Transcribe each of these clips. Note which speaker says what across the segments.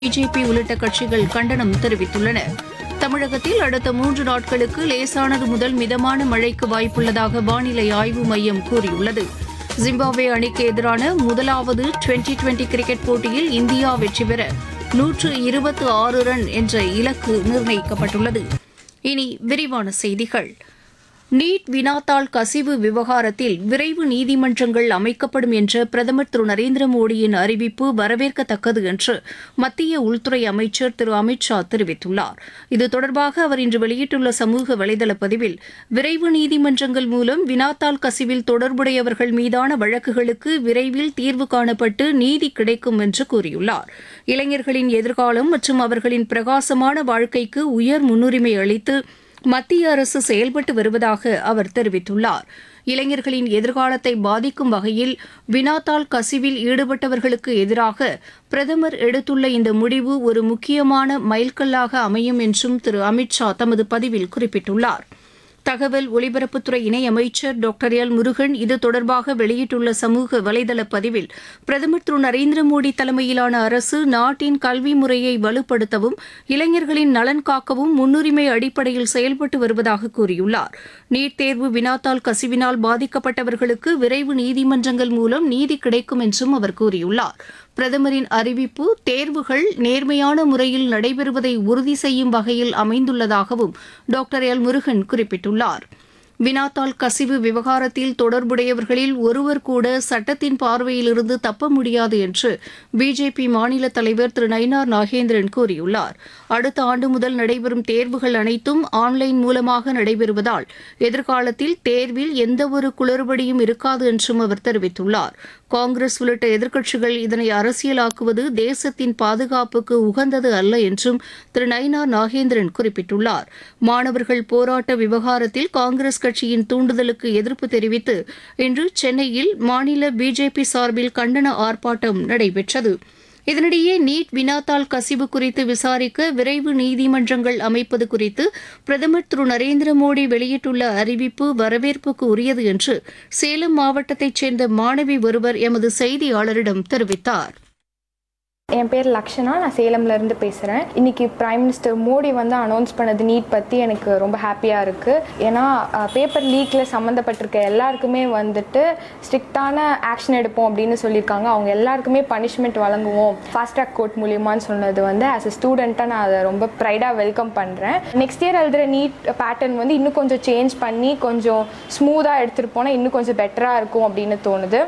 Speaker 1: BJP உள்ளிட்ட கட்சிகள் கண்டனம் தெரிவித்துள்ளன தமிழகத்தில் அடுத்த மூன்று நாட்களுக்கு லேசானது முதல் மிதமான மழைக்கு வாய்ப்புள்ளதாக வானிலை ஆய்வு மையம் கூறியுள்ளது ஜிம்பாப்வே அணிக்கு எதிரான முதலாவது டுவெண்டி டுவெண்டி கிரிக்கெட் போட்டியில் இந்தியா வெற்றி பெற நூற்று இருபத்து ஆறு ரன் என்ற இலக்கு நிர்ணயிக்கப்பட்டுள்ளது இனி விரிவான செய்திகள் நீட் வினாத்தாள் கசிவு விவகாரத்தில் விரைவு நீதிமன்றங்கள் அமைக்கப்படும் என்ற பிரதமர் திரு நரேந்திர மோடியின் அறிவிப்பு வரவேற்கத்தக்கது என்று மத்திய உள்துறை அமைச்சர் திரு அமித் ஷா தெரிவித்துள்ளார் இது தொடர்பாக அவர் இன்று வெளியிட்டுள்ள சமூக வலைதள பதிவில் விரைவு நீதிமன்றங்கள் மூலம் வினாத்தாள் கசிவில் தொடர்புடையவர்கள் மீதான வழக்குகளுக்கு விரைவில் தீர்வு காணப்பட்டு நீதி கிடைக்கும் என்று கூறியுள்ளார் இளைஞர்களின் எதிர்காலம் மற்றும் அவர்களின் பிரகாசமான வாழ்க்கைக்கு உயர் முன்னுரிமை அளித்து மத்திய அரசு செயல்பட்டு வருவதாக அவர் தெரிவித்துள்ளார் இளைஞர்களின் எதிர்காலத்தை பாதிக்கும் வகையில் வினாத்தாள் கசிவில் ஈடுபட்டவர்களுக்கு எதிராக பிரதமர் எடுத்துள்ள இந்த முடிவு ஒரு முக்கியமான மைல்கல்லாக அமையும் என்றும் திரு அமித் ஷா தமது பதிவில் குறிப்பிட்டுள்ளார் தகவல் ஒலிபரப்புத்துறை இணையமைச்சர் டாக்டர் எல் முருகன் இது தொடர்பாக வெளியிட்டுள்ள சமூக வலைதள பதிவில் பிரதமர் திரு நரேந்திர மோடி தலைமையிலான அரசு நாட்டின் கல்வி முறையை வலுப்படுத்தவும் இளைஞர்களின் நலன் காக்கவும் முன்னுரிமை அடிப்படையில் செயல்பட்டு வருவதாக கூறியுள்ளார் நீட் தேர்வு வினாத்தாள் கசிவினால் பாதிக்கப்பட்டவர்களுக்கு விரைவு நீதிமன்றங்கள் மூலம் நீதி கிடைக்கும் என்றும் அவர் கூறியுள்ளார் பிரதமரின் அறிவிப்பு தேர்வுகள் நேர்மையான முறையில் நடைபெறுவதை உறுதி செய்யும் வகையில் அமைந்துள்ளதாகவும் டாக்டர் எல் முருகன் குறிப்பிட்டுள்ளார் வினாத்தாள் கசிவு விவகாரத்தில் தொடர்புடையவர்களில் ஒருவர் கூட சட்டத்தின் பார்வையிலிருந்து தப்ப முடியாது என்று பிஜேபி மாநில தலைவர் திரு நயினார் நாகேந்திரன் கூறியுள்ளார் அடுத்த ஆண்டு முதல் நடைபெறும் தேர்வுகள் அனைத்தும் ஆன்லைன் மூலமாக நடைபெறுவதால் எதிர்காலத்தில் தேர்வில் எந்தவொரு குளறுபடியும் இருக்காது என்றும் அவர் தெரிவித்துள்ளார் காங்கிரஸ் உள்ளிட்ட எதிர்க்கட்சிகள் இதனை அரசியலாக்குவது தேசத்தின் பாதுகாப்புக்கு உகந்தது அல்ல என்றும் திரு நயினார் நாகேந்திரன் குறிப்பிட்டுள்ளார் மாணவர்கள் போராட்ட விவகாரத்தில் காங்கிரஸ் கட்சியின் தூண்டுதலுக்கு எதிர்ப்பு தெரிவித்து இன்று சென்னையில் மாநில பிஜேபி சார்பில் கண்டன ஆர்ப்பாட்டம் நடைபெற்றது இதனிடையே நீட் வினாத்தாள் கசிவு குறித்து விசாரிக்க விரைவு நீதிமன்றங்கள் அமைப்பது குறித்து பிரதமர் திரு நரேந்திர மோடி வெளியிட்டுள்ள அறிவிப்பு வரவேற்புக்கு உரியது என்று சேலம் மாவட்டத்தைச் சேர்ந்த மாணவி ஒருவர் எமது செய்தியாளரிடம் தெரிவித்தார்
Speaker 2: என் பேர் லக்ஷனா நான் சேலம்ல இருந்து பேசுகிறேன் இன்னைக்கு பிரைம் மினிஸ்டர் மோடி வந்து அனௌன்ஸ் பண்ணது நீட் பற்றி எனக்கு ரொம்ப ஹாப்பியாக இருக்குது ஏன்னா பேப்பர் லீக்கில் சம்மந்தப்பட்டிருக்க எல்லாருக்குமே வந்துட்டு ஸ்ட்ரிக்டான ஆக்ஷன் எடுப்போம் அப்படின்னு சொல்லியிருக்காங்க அவங்க எல்லாருக்குமே பனிஷ்மெண்ட் வழங்குவோம் ஃபாஸ்ட் ட்ராக் கோர்ட் மூலியமான்னு சொன்னது வந்து ஆஸ் அ ஸ்டூடெண்ட்டாக நான் அதை ரொம்ப ப்ரைடாக வெல்கம் பண்ணுறேன் நெக்ஸ்ட் இயர் எழுதுகிற நீட் பேட்டர்ன் வந்து இன்னும் கொஞ்சம் சேஞ்ச் பண்ணி கொஞ்சம் ஸ்மூத்தாக எடுத்துகிட்டு போனால் இன்னும் கொஞ்சம் பெட்டராக இருக்கும் அப்படின்னு தோணுது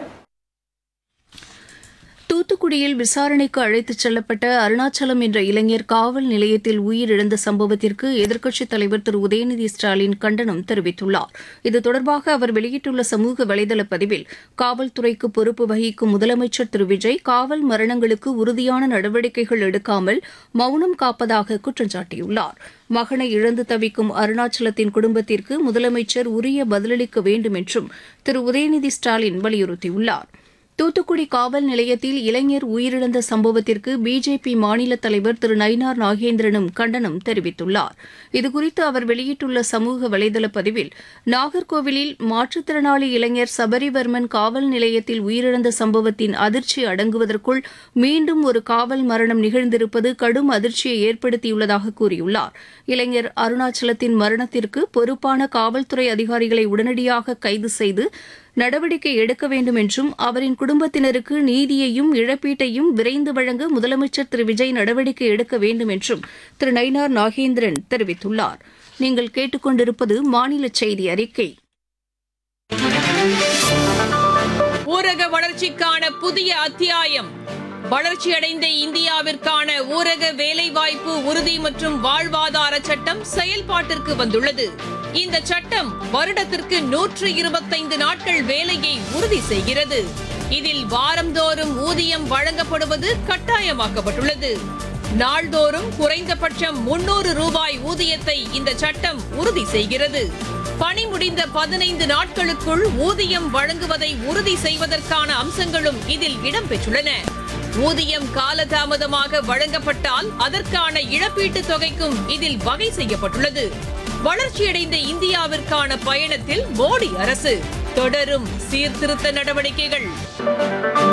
Speaker 1: தூத்துக்குடியில் விசாரணைக்கு அழைத்துச் செல்லப்பட்ட அருணாச்சலம் என்ற இளைஞர் காவல் நிலையத்தில் உயிரிழந்த சம்பவத்திற்கு எதிர்க்கட்சித் தலைவர் திரு உதயநிதி ஸ்டாலின் கண்டனம் தெரிவித்துள்ளார் இது தொடர்பாக அவர் வெளியிட்டுள்ள சமூக வலைதள பதிவில் காவல்துறைக்கு பொறுப்பு வகிக்கும் முதலமைச்சர் திரு விஜய் காவல் மரணங்களுக்கு உறுதியான நடவடிக்கைகள் எடுக்காமல் மௌனம் காப்பதாக குற்றம் சாட்டியுள்ளார் மகனை இழந்து தவிக்கும் அருணாச்சலத்தின் குடும்பத்திற்கு முதலமைச்சர் உரிய பதிலளிக்க வேண்டும் என்றும் திரு உதயநிதி ஸ்டாலின் வலியுறுத்தியுள்ளார் தூத்துக்குடி காவல் நிலையத்தில் இளைஞர் உயிரிழந்த சம்பவத்திற்கு பிஜேபி மாநில தலைவர் திரு நயினார் நாகேந்திரனும் கண்டனம் தெரிவித்துள்ளார் இதுகுறித்து அவர் வெளியிட்டுள்ள சமூக வலைதள பதிவில் நாகர்கோவிலில் மாற்றுத்திறனாளி இளைஞர் சபரிவர்மன் காவல் நிலையத்தில் உயிரிழந்த சம்பவத்தின் அதிர்ச்சி அடங்குவதற்குள் மீண்டும் ஒரு காவல் மரணம் நிகழ்ந்திருப்பது கடும் அதிர்ச்சியை ஏற்படுத்தியுள்ளதாக கூறியுள்ளார் இளைஞர் அருணாச்சலத்தின் மரணத்திற்கு பொறுப்பான காவல்துறை அதிகாரிகளை உடனடியாக கைது செய்து நடவடிக்கை எடுக்க வேண்டும் என்றும் அவரின் குடும்பத்தினருக்கு நீதியையும் இழப்பீட்டையும் விரைந்து வழங்க முதலமைச்சர் திரு விஜய் நடவடிக்கை எடுக்க வேண்டும் என்றும் திரு நயினார் நாகேந்திரன் தெரிவித்துள்ளார் நீங்கள் கேட்டுக்கொண்டிருப்பது மாநில செய்தி அறிக்கை
Speaker 3: ஊரக வளர்ச்சிக்கான புதிய அத்தியாயம் வளர்ச்சியடைந்த இந்தியாவிற்கான ஊரக வேலைவாய்ப்பு உறுதி மற்றும் வாழ்வாதார சட்டம் செயல்பாட்டிற்கு வந்துள்ளது இந்த சட்டம் வருடத்திற்கு நூற்று இருபத்தைந்து நாட்கள் வேலையை உறுதி செய்கிறது இதில் வாரந்தோறும் ஊதியம் வழங்கப்படுவது கட்டாயமாக்கப்பட்டுள்ளது நாள்தோறும் குறைந்தபட்சம் முன்னூறு ரூபாய் ஊதியத்தை இந்த சட்டம் உறுதி செய்கிறது பணி முடிந்த பதினைந்து நாட்களுக்குள் ஊதியம் வழங்குவதை உறுதி செய்வதற்கான அம்சங்களும் இதில் இடம்பெற்றுள்ளன ஊதியம் காலதாமதமாக வழங்கப்பட்டால் அதற்கான இழப்பீட்டுத் தொகைக்கும் இதில் வகை செய்யப்பட்டுள்ளது வளர்ச்சியடைந்த இந்தியாவிற்கான பயணத்தில் மோடி அரசு தொடரும் சீர்திருத்த நடவடிக்கைகள்